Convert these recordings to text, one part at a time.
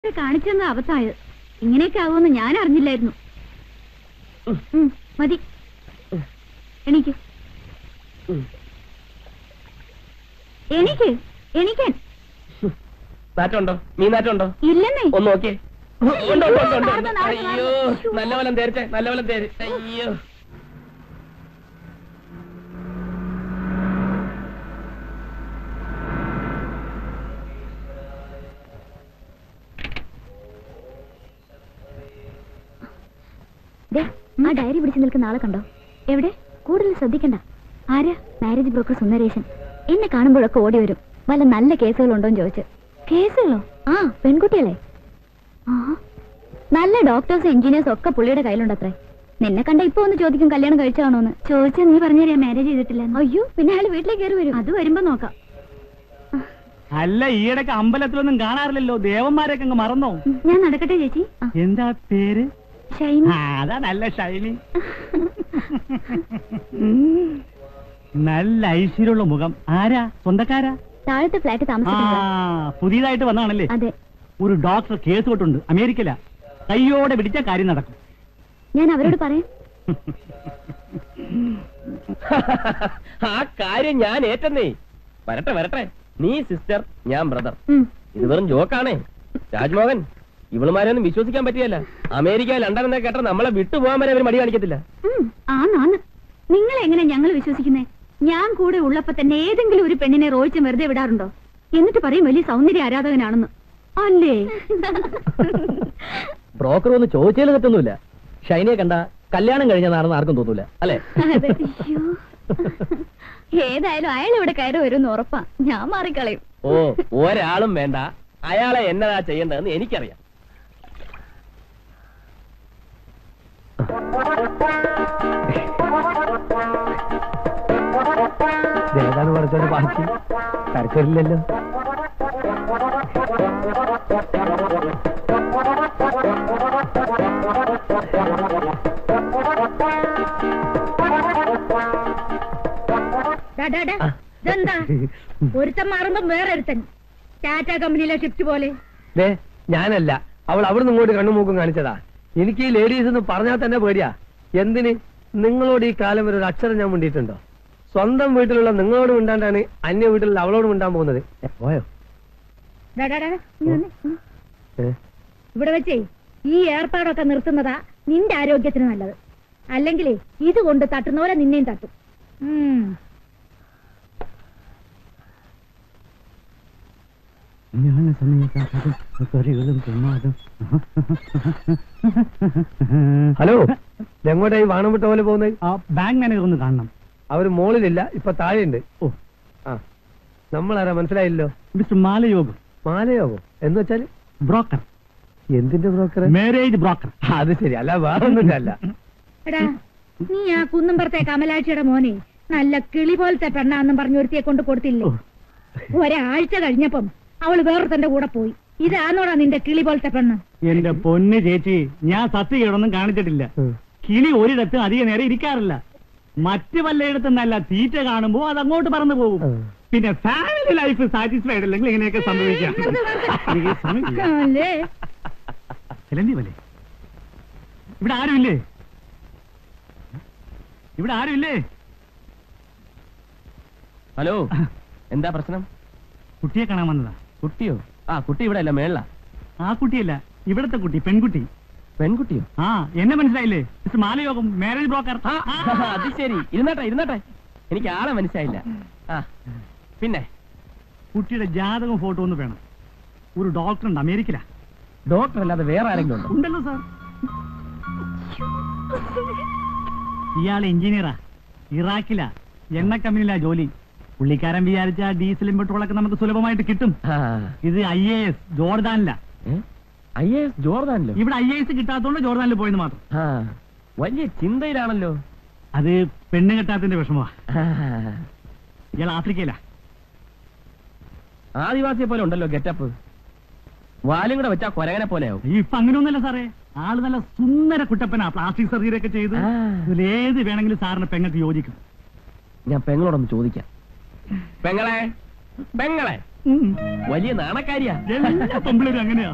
കാണിച്ചെന്ന അബദ്ധമായത് ഇങ്ങനെയൊക്കെ ആവുമെന്ന് ഞാൻ അറിഞ്ഞില്ലായിരുന്നു ഉം, മതി എനിക്ക് എനിക്ക് എനിക്കാൻ നാറ്റുണ്ടോ നീ നാറ്റുണ്ടോ ഇല്ലെന്നേ ഒന്ന് നോക്കിയേ ഉണ്ട്, ഉണ്ട്, ഉണ്ട്, ഉണ്ട്, ഉണ്ട്. നടന്ന്, നടന്ന്, അയ്യോ നടന്ന്. നല്ല പോലെ തേരിച്ചേ നല്ല പോലെ തേര് അയ്യോ ദേ, ആ ഡയറി പിടിച്ചു നിൽക്കുന്ന ആളെ കണ്ടോ എവിടെ കൂടുതൽ ശ്രദ്ധിക്കണ്ട ആരാ മാരേജ് ബ്രോക്കർ സുന്ദരേശൻ എന്നെ കാണുമ്പോഴൊക്കെ ഓടി വരും വല്ല നല്ല കേസുകളുണ്ടോ എന്ന് ചോദിച്ച് കേസുകളോ ആ പെൺകുട്ടികളെ ആ നല്ല ഡോക്ടേഴ്സ് എഞ്ചിനീയേഴ്സ് ഒക്കെ പുള്ളിയുടെ കയ്യിലുണ്ടത്രേ നിന്നെ കണ്ട ഇപ്പൊ ഒന്ന് ചോദിക്കും കല്യാണം കഴിച്ചാണോന്ന് ചോദിച്ചാ നീ പറഞ്ഞാ മാരേജ് ചെയ്തിട്ടില്ല അയ്യോ പിന്നെ അയാൾ വീട്ടിലേക്ക് കയറി വരും അത് വരുമ്പോ നോക്കാം അല്ല ഈയിടക്ക് അമ്പലത്തിലൊന്നും കാണാറില്ലല്ലോ ദേവന്മാരെയൊക്കെ അങ്ങ് മറന്നോ ഉം, ഞാൻ നടക്കട്ടെ ചേച്ചി ആ, എന്താ പേര് ഷൈനി ആ, അതാ നല്ല ഷൈനി നല്ല ഐശ്വര്യമുള്ള മുഖം ആരാ സ്വന്തക്കാരാ താഴത്തെ ഫ്ലാറ്റ് ആ താമസിക്കുന്നത് പുതിയതായിട്ട് വന്നാണല്ലേ അതെ ഒരു ഡോക്ടർ കേസ് കൊട്ടുണ്ട് അമേരിക്കയില കയ്യോടെ പിടിച്ച കാര്യം നടക്കും ഞാൻ അവരോട് പറയാം ആ കാര്യം ഞാൻ ഏറ്റെന്നേ വരട്ടെ വരട്ടെ നീ സിസ്റ്റർ ഞാൻ ബ്രദർ ഉം. ഇത് വെറും ജോക്കാണേ രാജ്മോഹൻ ഇവളുമാരെയൊന്നും വിശ്വസിക്കാൻ പറ്റിയല്ല അമേരിക്ക ലണ്ടൻ എന്നൊക്കെ കേട്ടാൽ നമ്മളെ വിട്ടുപോകാൻ വരെ അവർ മടി കാണിക്കത്തില്ല ഉം, ആന്നാന്ന് നിങ്ങൾ എങ്ങനെ ഞങ്ങൾ വിശ്വസിക്കുന്നേ ഞാൻ കൂടെ ഉള്ളപ്പോ തന്നെ ഏതെങ്കിലും ഒരു പെണ്ണിനെ റോയിച്ചും വെറുതെ വിടാറുണ്ടോ എന്നിട്ട് പറയും വലിയ സൗന്ദര്യ ആരാധകനാണെന്ന് അല്ലേ ബ്രോക്കർ ഒന്ന് ചോദിച്ചതിൽ തെറ്റൊന്നുമില്ല ഷൈനിയെ കണ്ട കല്യാണം കഴിഞ്ഞതാണെന്ന് ആർക്കും തോന്നൂല അല്ലെ അതെ. അയ്യോ. ഏതായാലും അയാൾ ഇവിടെ കയറി വരുമെന്ന് ഉറപ്പാ ഞാൻ മാറിക്കളയും ഓ ഒരാളും വേണ്ട അയാളെ എന്നതാ ചെയ്യേണ്ടതെന്ന് എനിക്കറിയാം ഏതാണ് കുറച്ചൊരു ബാക്കി തരക്കൊരില്ലല്ലോ ഇതെന്താ ഒരുത്തൻ മാറുമ്പോ വേറെ ഒരുത്തൻ ടാറ്റ കമ്പനിയിലെ ഷിഫ്റ്റ് പോലെ ദേ ഞാനല്ല അവൾ അവിടുന്ന് ഇങ്ങോട്ട് കണ്ണുമൂക്കും കാണിച്ചതാ എനിക്ക് ഈ ലേഡീസ് എന്ന് പറഞ്ഞാൽ തന്നെ പേടിയാ എന്തിന് നിങ്ങളോട് ഈ കാലം വരെ ഒരു അക്ഷരം ഞാൻ മിണ്ടിയിട്ടുണ്ടോ സ്വന്തം വീട്ടിലുള്ള നിങ്ങളോട് മിണ്ടാണ്ടാണ് അന്യ വീട്ടിലുള്ള അവളോട് മിണ്ടാൻ പോകുന്നത് ഏ, പോയോ ഡാ, ഡാ, ഡാ, ഡാ, നീ വന്നേ. ഉം. ഏ? ഇവിടെ വെച്ചേ ഈ ഏർപ്പാടൊക്കെ നിർത്തുന്നതാ നിന്റെ ആരോഗ്യത്തിന് നല്ലത് അല്ലെങ്കിലേ ഇത് കൊണ്ട് തട്ടുന്നവരെ നിന്നെയും തട്ടും ഉം. ഹലോ എങ്ങോട്ടായി വാണം വിട്ട പോലെ പോകുന്നത് ആ ബാങ്ക് മാനേജർ ഒന്ന് കാണണം അവര് മോളിലില്ല ഇപ്പൊ താഴെയുണ്ട് ഓ ആ നമ്മളാരാ മനസ്സിലായില്ലോ മിസ്റ്റർ മാലയോഗം മാലയാവോ എന്ന് വെച്ചാല് ബ്രോക്കർ എന്തിന്റെ ബ്രോക്കർ മാരേജ് ബ്രോക്കർ അത് ശരി അല്ല വേറൊന്നുമില്ല അല്ല എടാ നീ ആ കുന്നുംപുറത്തെ കമലാക്ഷിയുടെ മോനെ നല്ല കിളി പോലത്തെ പെണ്ണാന്നും പറഞ്ഞു ഒരുത്തിയെ കൊണ്ട് കൊടുത്തില്ലേ ഒരാഴ്ച കഴിഞ്ഞപ്പം അവള് വേറൊരുത്തന്റെ കൂടെ പോയി ഇതാന്നോടാ നിന്റെ കിളി പോലത്തെ പെണ്ണ് എന്റെ പൊന്ന് ചേച്ചി ഞാൻ സത്യകേടൊന്നും കാണിച്ചിട്ടില്ല ഉം. കിളി ഒരിടത്തും അധികം നേരം ഇരിക്കാറില്ല മറ്റ് വല്ലയിടത്തും നല്ല തീറ്റ കാണുമ്പോ അത് അങ്ങോട്ട് പറന്നു പോകും ഉം. പിന്നെ ഫാമിലി ലൈഫ് സാറ്റിസ്ഫൈഡ് അല്ലെങ്കിൽ ഇങ്ങനെയൊക്കെ സംഭവിക്കാം എനിക്ക് സമയമില്ല. അല്ലേ ചിലന്തി പോലെ ഇവിടെ ആരുമില്ലേ ഇവിടെ ആരുമില്ലേ ഹലോ എന്താ പ്രശ്നം കുട്ടിയെ കാണാൻ വന്നതാ കുട്ടിയോ ആ കുട്ടി ഇവിടെ അല്ല മേള ആ കുട്ടിയല്ല ഇവിടത്തെ കുട്ടി പെൺകുട്ടി പെൺകുട്ടിയോ ആ എന്നെ മനസ്സിലായില്ലേ മിസ്റ്റർ മാലയോഗം മാരേജ് ബ്രോക്കർ ആ, അത് ശരി ഇരുന്നാട്ടെ ഇരുന്നാട്ടെ എനിക്ക് ആളെ മനസ്സിലായില്ല ആ പിന്നെ കുട്ടിയുടെ ജാതകം ഫോട്ടോ ഒന്ന് വേണം ഒരു ഡോക്ടർ ഉണ്ട് അമേരിക്കയിലാ ഡോക്ടർ അല്ലാതെ വേറെ ആരെങ്കിലും ഉണ്ടോ ഉണ്ടല്ലോ സാർ ഇയാൾ എഞ്ചിനീയറാ ഇറാഖിലാ എണ്ണ കമ്പനിയിലാ ജോലി പുള്ളിക്കാരൻ വിചാരിച്ച ഡീസലും പെട്രോളൊക്കെ നമുക്ക് സുലഭമായിട്ട് കിട്ടും ഇത് ഐ എ എസ് ജോർദാനിലാ ഐ എ എസ് ജോർദാനിലോ ഇവിടെ ഐ എ എസ് കിട്ടാത്തോണ്ട് ജോർദാനിൽ പോയെന്ന് മാത്രം ആ വലിയ ചിന്തയിലാണല്ലോ അത് പെണ്ണ് കെട്ടാത്തിന്റെ വിഷമമാ ആ, ഇയാൾ ആഫ്രിക്കയിലാ ആദിവാസിയെ പോലെ ഉണ്ടല്ലോ ഗെറ്റപ്പ് വാലും കൂടെ വെച്ചാ കൊരകനെ പോലെയാവും ഈ ഇപ്പൊ അങ്ങനെയൊന്നുമല്ല സാറേ ആള് നല്ല സുന്ദര കുട്ടപ്പനാ പ്ലാസ്റ്റിക് സർജറി ഒക്കെ ചെയ്ത് ആ. ഇതിലേത് വേണമെങ്കിലും സാറിന് പെങ്ങൾക്ക് യോജിക്കും ഞാൻ പെങ്ങളോടൊന്ന് ചോദിക്കാം പെങ്ങളെ പെങ്ങളെ ഉം. വലിയ നാണക്കാരിയാ എല്ലാ പെമ്പിളരും അങ്ങനെയാ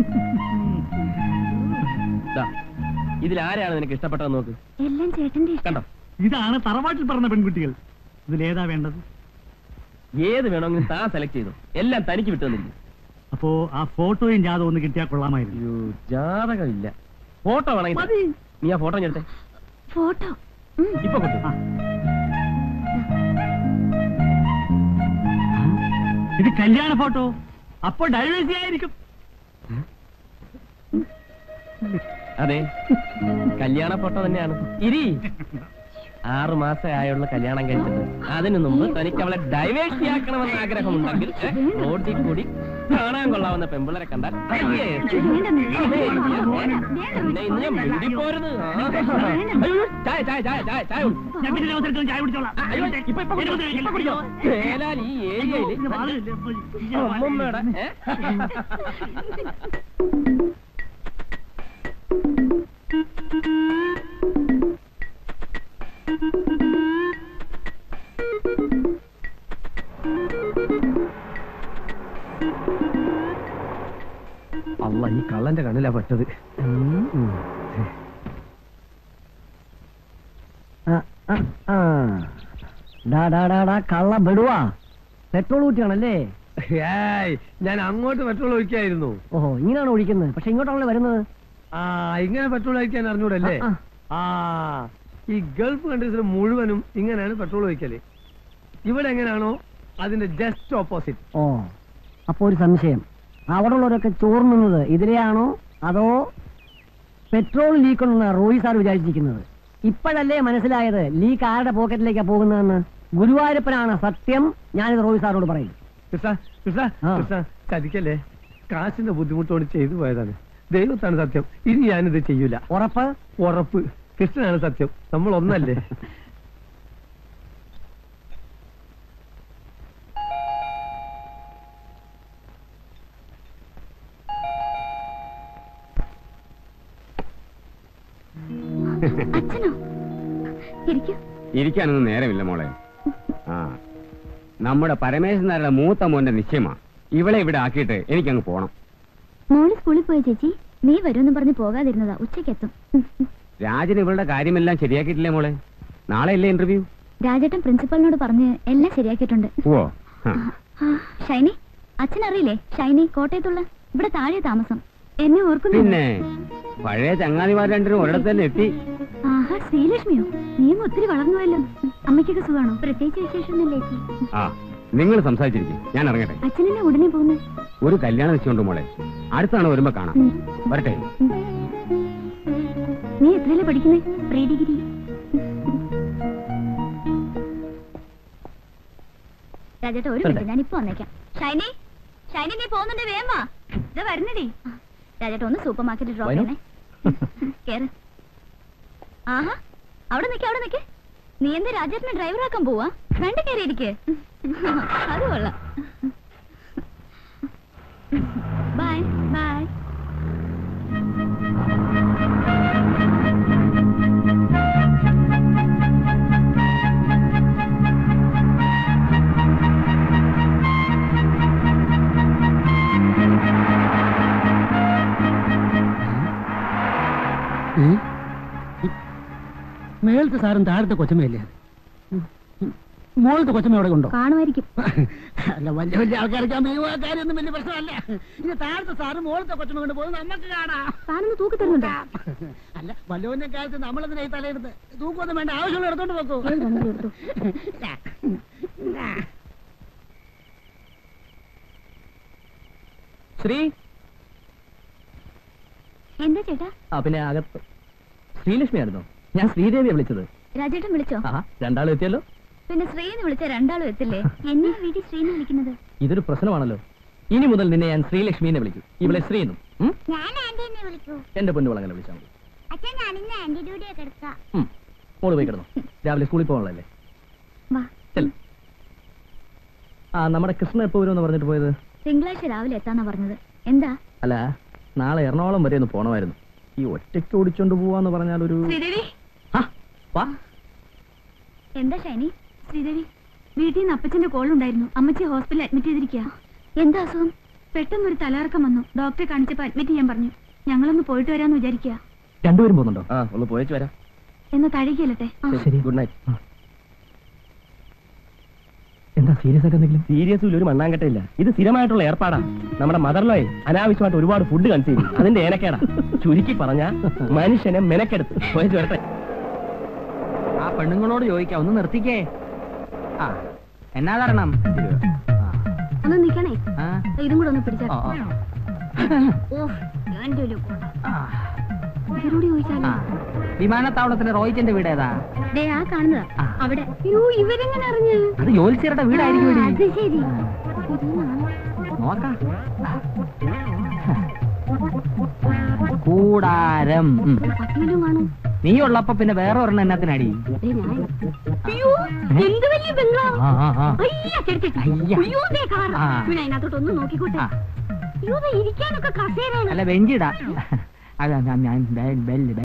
ദാ, ഇതിലാരാണ് നിനക്ക് ഇഷ്ടപ്പെട്ടത് നോക്ക് എല്ലാം ചേട്ടന്റെ ഇഷ്ടം കണ്ടോ ഇതാണ് തറവാട്ടിൽ പറഞ്ഞ പെൺകുട്ടികൾ ഇതിലേതാ വേണ്ടത് ഏത് വേണമെങ്കിലും താൻ സെലക്ട് ചെയ്തു എല്ലാം തനിക്ക് വിട്ടു തന്നിരിക്കും അപ്പോ ആ ഫോട്ടോയും ജാതം ഒന്ന് കിട്ടിയാൽ കൊള്ളാമായിരുന്നു അയ്യോ ജാതകമില്ല ഫോട്ടോ വേണമെങ്കിൽ മതി. നീ ആ ഫോട്ടോ എടുത്തേ ഫോട്ടോ ഇപ്പൊ കൊണ്ടു ആ. ഇത് കല്യാണ ഫോട്ടോ അപ്പൊ ഡൈവേഴ്സി ആയിരിക്കും അതെ കല്യാണ ഫോട്ടോ തന്നെയാണ് ഇരി ആറു മാസം ആയുള്ള കല്യാണം കഴിച്ചിട്ട് അതിനു മുമ്പ് തനിക്ക് അവളെ ഡൈവേഴ്സ് ആക്കണമെന്ന് ആഗ്രഹമുണ്ടെങ്കിൽ ഏ, റോഡിൽ കൂടി കാണാൻ കൊള്ളാവുന്ന പെമ്പിളരെ കണ്ടാൽ അയ്യേ, അതെ, എന്നെ ഇന്ന് ഞാൻ മിണ്ടിപ്പോരുത്. ആ. അയ്യോ, ചായ ചായ ചായ ചായ ചായ കുടി. ഞാൻ പിന്നെ അവസരത്തിൽ ചായ കുടിച്ചോളാം ആ, അയ്യോ, ഇപ്പൊ ഇപ്പൊ കുടിച്ചോ, ഇപ്പൊ കുടിച്ചോ. മേലാൽ ഈ ഏരിയയില് അമ്മമ്മയുടെ ഏ? അല്ല ഈ കള്ളന്റെ കണ്ണിലാ പെട്ടത് ഉം. കള്ള ബെടുവാ പെട്രോൾ ഊറ്റിയാണല്ലേ ഏയ് ഞാൻ അങ്ങോട്ട് പെട്രോൾ ഒഴിക്കായിരുന്നു ഓഹോ ഇങ്ങനെയാണ് ഒഴിക്കുന്നത് പക്ഷെ ഇങ്ങോട്ടാണല്ലോ വരുന്നത് ആ ഇങ്ങനെ പെട്രോൾ ഒഴിക്കാൻ അറിഞ്ഞൂടല്ലേ ആ, ആ ഈ ഗൾഫ് കൺട്രീസിൽ മുഴുവനും ഇങ്ങനെയാണ് പെട്രോൾ ഒഴിക്കല് ഇവിടെ എങ്ങനെയാണോ അതിന്റെ ജസ്റ്റ് ഓപ്പോസിറ്റ് ഓ അപ്പൊ ഒരു സംശയം അവിടെ ഉള്ളവരൊക്കെ ചോർന്നുന്നത് ഇതിലെയാണോ അതോ പെട്രോൾ ലീക്ക് ഉണ്ടെന്ന് റോയി സാർ വിചാരിച്ചിരിക്കുന്നത് ഇപ്പോഴല്ലേ മനസ്സിലായത് ലീക്ക് ആരുടെ പോക്കറ്റിലേക്കാ പോകുന്നതെന്ന് ഗുരുവായൂരപ്പനാണ് സത്യം ഞാനിത് റോയി സാറിനോട് പറയും കൃഷ്ണ കൃഷ്ണ ആ. കൃഷ്ണ ചതിക്കല്ലേ കാശിന്റെ ബുദ്ധിമുട്ടോട് ചെയ്തു പോയതാണ് ദൈവത്താണ് സത്യം ഇനി ഞാനിത് ചെയ്യൂല ഉറപ്പ് ഉറപ്പ് കൃഷ്ണനാണ് സത്യം നമ്മൾ ഒന്നല്ലേ അച്ഛനോ ഇരിക്കൂ ഇരിക്കാനൊന്നും നേരമില്ല മോളെ ആ നമ്മുടെ പരമേശ്വരൻ നായരുടെ മൂത്ത മോന്റെ നിശ്ചയമാ ഇവളെ ഇവിടെ ആക്കിയിട്ട് എനിക്കങ്ങ് പോണം മോള് സ്കൂളിൽ പോയ ചേച്ചി നീ വരുമെന്ന് പറഞ്ഞ് പോകാതിരുന്നതാ ഉച്ചയ്ക്കെത്തും ഉം, ഉം. രാജൻ ഇവളുടെ കാര്യമെല്ലാം ശരിയാക്കിയിട്ടില്ലേ മോളെ നാളെ അല്ലേ ഇന്റർവ്യൂ രാജേട്ടൻ പ്രിൻസിപ്പലിനോട് പറഞ്ഞ് എല്ലാം ശരിയാക്കിയിട്ടുണ്ട് ഓ ഹ. ആ, ഷൈനി അച്ഛൻ അറിയില്ലേ ഷൈനി കോട്ടയത്തുള്ള ഇവിടെ താഴെ താമസം എന്നെ ഓർക്കുന്നു പിന്നെ പഴയ ചങ്ങാതിമാർ രണ്ടിനും ഒരിടത്ത് തന്നെ എത്തി ആഹാ ശ്രീലക്ഷ്മിയോ നീയും ഒത്തിരി വളർന്നുവല്ലോ അമ്മയ്ക്കൊക്കെ സുഖമാണോ പ്രത്യേകിച്ച് വിശേഷമൊന്നുമില്ലേ ചേച്ചി ആ നിങ്ങൾ സംസാരിച്ചിരിക്കും ഞാൻ ഇറങ്ങട്ടെ അച്ഛനെന്നെ ഉടനെ പോകുന്നു ഒരു കല്യാണം വെച്ചുകൊണ്ട് മോളെ അടുത്താണ് വരുമ്പോ കാണാം ഉം. വരട്ടെ നീ എത്രയല്ലേ പഠിക്കുന്നേ പ്രീ ഡിഗ്രി രാജേട്ടാ ഒരു മിനിറ്റ് ഞാൻ ഇപ്പൊ വന്നേക്കാം ഷൈനി ഷൈനി നീ പോകുന്നുണ്ട് വേഗം വാ ഇത് വരുന്നടി രാജേട്ടാ ഒന്ന് സൂപ്പർ മാർക്കറ്റിൽ ഡ്രോപ്പ് വൈനോ? ചെയ്യണേ കേറ് ആഹാ അവിടെ നിക്ക് അവിടെ നിക്ക് നീ എന്താ രാജേട്ടനെ ഡ്രൈവറാക്കാൻ പോവാ വേണ്ട കയറിയിരിക്കെ അത് കൊള്ളാം ബൈ ബൈ മേളത്തെ സാറും താഴത്തെ കൊച്ചമ്മയല്ലേ മോളത്തെ കൊച്ചമ്മ എവിടെ ഉണ്ടോ കാണുമായിരിക്കും അല്ല വലിയ വലിയ ആൾക്കാരൊക്കെ ആകുമ്പോ ഈ കാര്യമൊന്നും വലിയ പ്രശ്നമല്ല ഇത് താഴത്തെ സാറ് മോളത്തെ കൊച്ചമ്മ കൊണ്ട് പോകുന്നത് നമുക്ക് കാണാം താനൊന്ന് തൂക്കി തരുന്നുണ്ടോ അല്ല വല്ലവന്റെ കാലത്ത് നമ്മളെന്തിനാ ഈ തലയെടുത്ത് തൂക്കൊന്നും വേണ്ട ആവശ്യമുള്ള എടുത്തോണ്ട് നോക്കൂ ഏത് വേണമെങ്കിലും എടുത്തോ. ശ്രീ എന്താ ചേട്ടാ ആ പിന്നെ അകത്ത് ശ്രീലക്ഷ്മി ആയിരുന്നോ ഞാൻ ശ്രീദേവിയെ വിളിച്ചത് രാജേട്ടൻ വിളിച്ചോ ആ രണ്ടാളും എത്തിയല്ലോ പിന്നെ ശ്രീന്ന് വിളിച്ച രണ്ടാളും എത്തില്ലേ എന്നെ വീട്ടിൽ ശ്രീന്ന് വിളിക്കുന്നത് ഇതൊരു പ്രശ്നമാണല്ലോ ഇനി മുതൽ നിന്നെ ഞാൻ ശ്രീലക്ഷ്മിനെ വിളിക്കും ഇവളെ ശ്രീന്നും ഉം? ഞാൻ ആന്റിനെ വിളിക്കൂ എന്റെ പൊന്നു വളങ്ങനെ വിളിച്ചാൽ മതി അച്ഛൻ ഞാനിന്ന് ആന്റി ഡ്യൂട്ടിയൊക്കെ എടുക്കാം ഉം. മോള് പോയി കിടന്നു രാവിലെ സ്കൂളിൽ പോകാനുള്ളല്ലേ വാ ചെല്ല്. ആ നമ്മുടെ കൃഷ്ണ എപ്പോ വരുമെന്ന് പറഞ്ഞിട്ട് പോയത് തിങ്കളാഴ്ച രാവിലെ എത്താന്നാ പറഞ്ഞത് എന്താ അല്ല നാളെ എറണാകുളം വരെ ഒന്ന് പോണമായിരുന്നു ഈ ഒറ്റയ്ക്ക് ഓടിച്ചോണ്ട് പോവാന്ന് പറഞ്ഞാൽ ഒരു ശ്രീദേവി ആ, വാ. എന്താ ഷൈനി ശ്രീദേവി വീട്ടിൽ നിന്ന് അപ്പച്ചന്റെ കോൾ ഉണ്ടായിരുന്നു അമ്മച്ചി ഹോസ്പിറ്റലിൽ അഡ്മിറ്റ് ചെയ്തിരിക്കുക എന്താ അസുഖം പെട്ടെന്നൊരു തലകറക്കം വന്നു ഡോക്ടറെ കാണിച്ചപ്പോ അഡ്മിറ്റ് ചെയ്യാൻ പറഞ്ഞു ഞങ്ങളൊന്ന് പോയിട്ട് വരാന്ന് വിചാരിക്കുക രണ്ടുപേരും പോകുന്നുണ്ടോ ആ ഒന്ന് പോയിച്ചു വരാം എന്ന് തഴകിയല്ലട്ടെ ശരി ഗുഡ് നൈറ്റ് എന്താ സീരിയസ് ആയിട്ട് എന്തെങ്കിലും സീരിയസിൽ ഒരു മണ്ണാങ്കട്ടയില്ല ഇത് സ്ഥിരമായിട്ടുള്ള ഏർപ്പാടാ നമ്മുടെ മദർലോയെ അനാവശ്യമായിട്ട് ഒരുപാട് ഫുഡ് കൺസ്യൂം ചെയ്യും അതിന്റെ ഏനക്കേടാ ചുരുക്കി പറഞ്ഞ മനുഷ്യനെ മെനക്കെടുത്ത് പോയിച്ചു വരട്ടെ ആ പെണ്ണുങ്ങളോട് ചോദിക്കാം ഒന്ന് നിർത്തിക്കേ ആ എന്നാ തരണം ഒന്ന് നിക്കണേ ആ, ഇതും കൂടെ ഒന്ന് പിടിച്ചാ ആ, ആ, ഓ എന്റെ ഒരു കൂട്ട ആ, ഇവരോട് ആ. ചോദിച്ചാലോ വിമാനത്താവളത്തിലെ റോയിച്ചന്റെ വീട് ഏതാ ദേ ആ കാണുന്നതാ ആ. അവിടെ അയ്യോ ഇവരെങ്ങനെ അറിഞ്ഞു അത് ജോലിച്ചരുടെ വീടായിരിക്കും ആ, ഇവിടെ. അത് ശരി ആ, ഇത് നാളെ നോക്കാം കൂടാരം ഉം. പട്ടി വല്ലതും കാണും നീ ഉള്ളപ്പോ പിന്നെ വേറെ ഒരെണ്ണം എന്നത്തിനടി ദേ ഞാൻ അയ്യോ എന്ത് വലിയ ബംഗ്ലാവ് ആ, ആ, ആ. അയ്യ ചെടി ചെടി അയ്യ. അയ്യോ ദേ കാർ ആ. പിന്നെ അതിനകത്തോട്ട് ഒന്ന് നോക്കിക്കോട്ടെ ആ. അയ്യോ ദേ ഇരിക്കാനൊക്കെ കസേരയാണ് അല്ല ബെഞ്ചിടാ അല്ല ഞാൻ- ഞാൻ ബെൽ ബെൽ